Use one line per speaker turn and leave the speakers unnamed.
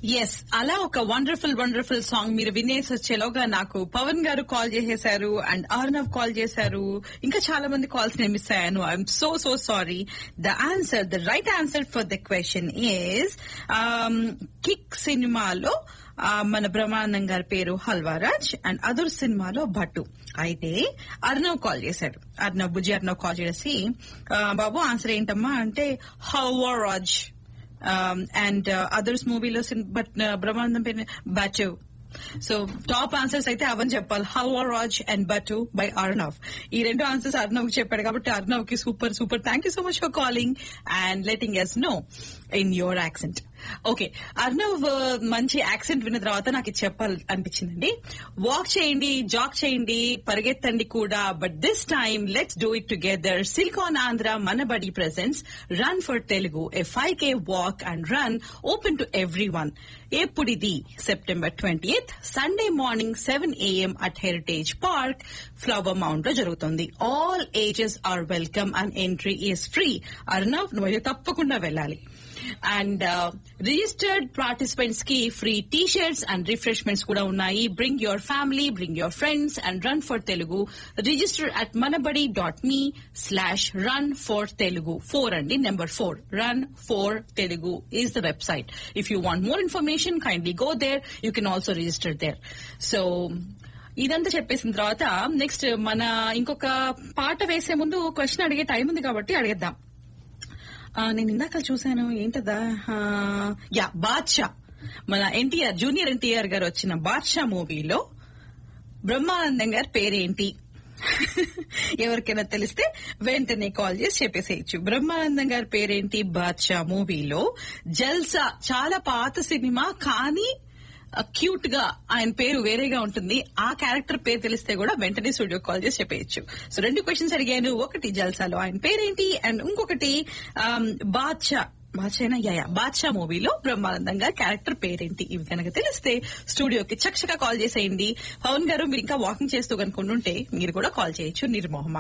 yes అలా ఒక wonderful wonderful song మీరు వినేసి వచ్చేలోగా నాకు పవన్ గారు కాల్ చేసేశారు అండ్ అర్నవ్ కాల్ చేశారు ఇంకా చాలా మంది కాల్స్ నేను మిస్ అయ్యాను I'm so so sorry the answer the right answer for the question is Kick సినిమాలో ఆ, మన బ్రహ్మానందం గారి పేరు హల్వారాజ్ అండ్ అదుర్ సినిమాలో భట్టు అయితే అర్నవ్ కాల్ చేశాడు అర్నవ్ బుజ్జి అర్నవ్ కాల్ చేసి ఆ, బాబు ఆన్సర్ ఏంటమ్మా అంటే హల్వారాజ్ అండ్ అదర్స్ మూవీలో బట్ బ్రహ్మానందం పేరు బటు సో టాప్ ఆన్సర్స్ అయితే అవని చెప్పాలి హల్వా రాజ్ అండ్ బటు బై అర్నవ్ ఈ రెండు ఆన్సర్స్ అర్నవ్ చెప్పాడు కాబట్టి అర్నవ్ కి super super thank you so much for calling and letting us know in your accent okay Arnav uh, మంచి యాక్సెంట్ విన్న తర్వాత నాకు ఇది చెప్పాలి అనిపించిందండి వాక్ చేయండి జాక్ చేయండి పరిగెత్తండి కూడా but this time let's do it together Silicon Andhra ManaBadi presents run for Telugu a five K walk and run open to everyone ఎప్పుడిది September twenty Sunday morning seven AM at Heritage Park Flower Mound లో జరుగుతుంది all ages are welcome and entry is free Arnav నువ్వు తప్పకుండా వెళ్ళాలి and registered participants కి free T shirts and refreshments కూడా ఉన్నాయి bring your family bring your friends and run for Telugu register at ManaBadi dot me slash run for Telugu four అండి number four run four Telugu is the website if you want more information kindly go there you can also register there so ఇదంతా చెప్పేసిన తర్వాత next మన ఇంకొక పాట వేసే ముందు question అడిగే టైం ఉంది కాబట్టి అడిగేద్దాం ఆ, నేను ఇందాక చూశాను ఏంటదా ఆ, యా బాద్షా మన ఎన్టీఆర్ జూనియర్ ఎన్టీఆర్ గారు వచ్చిన బాద్షా మూవీలో బ్రహ్మానందం గారి పేరేంటి ఎవరికైనా తెలిస్తే వెంటనే కాల్ చేసి చెప్పేసేయచ్చు బ్రహ్మానందం గారి పేరేంటి బాద్షా మూవీలో జల్సా చాలా పాత సినిమా కానీ క్యూట్ గా ఆయన పేరు వేరేగా ఉంటుంది ఆ క్యారెక్టర్ పేరు తెలిస్తే కూడా వెంటనే స్టూడియో కాల్ చేసి చెప్పేయచ్చు సో రెండు క్వశ్చన్స్ అడిగాను ఒకటి జల్సాలో ఆయన పేరేంటి అండ్ ఇంకొకటి ఆమ్, బాద్షా బాద్షా యా బాద్షా మూవీలో బ్రహ్మానందం గారి క్యారెక్టర్ పేరేంటి ఇవి కనుక తెలిస్తే స్టూడియోకి చక్కగా కాల్ చేసేయండి పవన్ గారు మీరు ఇంకా వాకింగ్ చేస్తూ కనుకుంటుంటే మీరు కూడా కాల్ చేయొచ్చు నిర్మోహమా